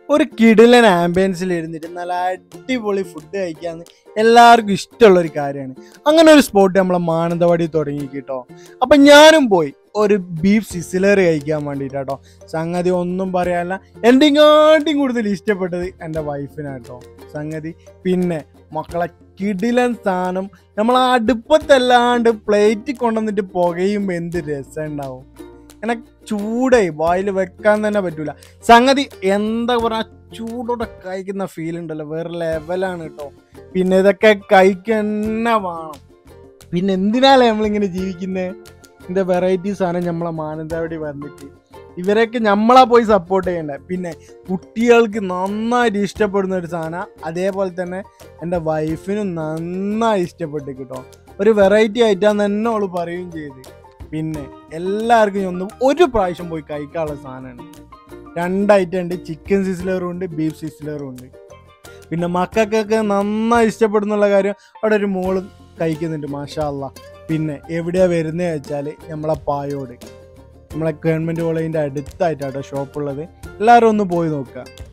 ഒരു കിടിലൻ ആംബിയൻസിൽ ഇരുന്നിട്ട് നല്ല അടിപൊളി ഫുഡ് കഴിക്കാന്ന് എല്ലാവർക്കും ഇഷ്ടമുള്ള ഒരു കാര്യമാണ് അങ്ങനെ ഒരു സ്പോട്ട് നമ്മളെ മാനന്തവാടി തുടങ്ങി കേട്ടോ അപ്പൊ ഞാനും പോയി ഒരു ബീഫ് സിസിലർ കഴിക്കാൻ വേണ്ടിയിട്ടാട്ടോ സംഗതി ഒന്നും പറയാനില്ല എന്തെങ്കിലും കൂടുതൽ ഇഷ്ടപ്പെട്ടത് എൻ്റെ വൈഫിനാട്ടോ സംഗതി പിന്നെ മക്കളെ കിടിലൻ സാധനം നമ്മൾ ആ അടുപ്പത്തല്ലാണ്ട് പ്ലേറ്റ് കൊണ്ടുവന്നിട്ട് പുകയുമ്പോൾ എന്ത് രസം ഉണ്ടാവും അങ്ങനെ ചൂടായി വായിൽ വെക്കാൻ തന്നെ പറ്റൂല സംഗതി എന്താ പറയാ ചൂടോടെ കഴിക്കുന്ന ഫീൽ ഉണ്ടല്ലോ വേറെ ലെവലാണ് കേട്ടോ പിന്നെ ഇതൊക്കെ കഴിക്കന്നെ വേണം പിന്നെ എന്തിനാലേ നമ്മളിങ്ങനെ ജീവിക്കുന്നത് ഇതിന്റെ വെറൈറ്റി സാധനം നമ്മളെ മാനന്തവാടി വന്നിട്ട് ഇവരൊക്കെ നമ്മളാ പോയി സപ്പോർട്ട് ചെയ്യണ്ടേ പിന്നെ കുട്ടികൾക്ക് നന്നായിട്ട് ഇഷ്ടപ്പെടുന്ന ഒരു സാധനം അതേപോലെ തന്നെ എൻ്റെ വൈഫിനും നന്നായി ഇഷ്ടപ്പെട്ടു കേട്ടോ ഒരു വെറൈറ്റി ആയിട്ടാന്ന് തന്നെ അവള് പറയുകയും ചെയ്ത് പിന്നെ എല്ലാവർക്കും ഒന്ന് ഒരു പ്രാവശ്യം പോയി കഴിക്കാനുള്ള സാധനമാണ് രണ്ടായിട്ടുണ്ട് ഉണ്ട് ചിക്കൻ സിസ്ലറും ഉണ്ട് ബീഫ് സിസ്ലറും ഉണ്ട് പിന്നെ മക്കൾക്കൊക്കെ നന്നായി ഇഷ്ടപ്പെടുന്നുള്ള കാര്യം അവിടെ ഒരു മോള് കഴിക്കുന്നുണ്ട് മാഷാ അല്ലാ പിന്നെ എവിടെയാ വരുന്നത് വെച്ചാൽ നമ്മളെ പായോട് നമ്മളെ ഗവൺമെൻറ് കോളേജിൻ്റെ അടുത്തായിട്ടാട്ടോ ഷോപ്പുള്ളത് എല്ലാവരും ഒന്ന് പോയി നോക്കുക